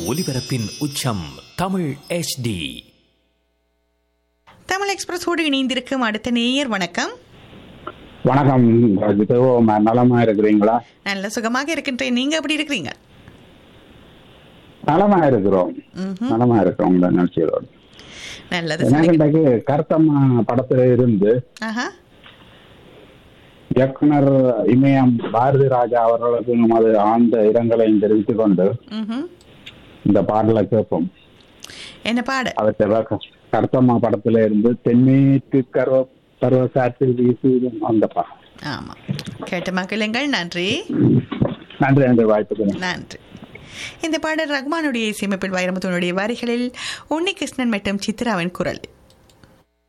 ஒலிபரப்பின் உச்சம் தமிழ் HD தமிழ் எக்ஸ்பிரஸோடு இணைந்திருக்கும் அடுத்த நேயர் வணக்கம் வணக்கம் ராஜித் ஓ ம- நலமா இருக்கிறீங்களா நல்ல சுகமாக இருக்கின்றேன் நீங்க எப்படி இருக்கிறீங்க நலமா இருக்கிறோம் ம்ஹும். நலமா இருக்கிறோம் இந்த நிகழ்ச்சியோடு நல்லது எனக்கு சொல்லுங்க இன்றைக்கு கருத்தம்மா படத்துல இருந்து ஆஹா இயக்குனர் இமயம் பாரதி ராஜா அவர்களுக்கு நமது ஆழ்ந்த இரங்கலையும் தெரிவித்துக் கொண்டு ம்ஹும். இந்த பாடலை கேட்போம் என்ன பாடு அவற்றை கருத்தம்மா படத்துல இருந்து தென்மேற்கு கர்வ பருவ காற்றில் வீசும் அந்த பாடல் ஆமா கேட்ட மக்களுங்கள் நன்றி நன்றி நன்றி வாய்ப்புக்கு நன்றி இந்த பாடல் ரஹ்மானுடைய இசையமைப்பில் வைரமுத்துவனுடைய வரிகளில் உன்னிகிருஷ்ணன் மற்றும் சித்ராவின் குரல்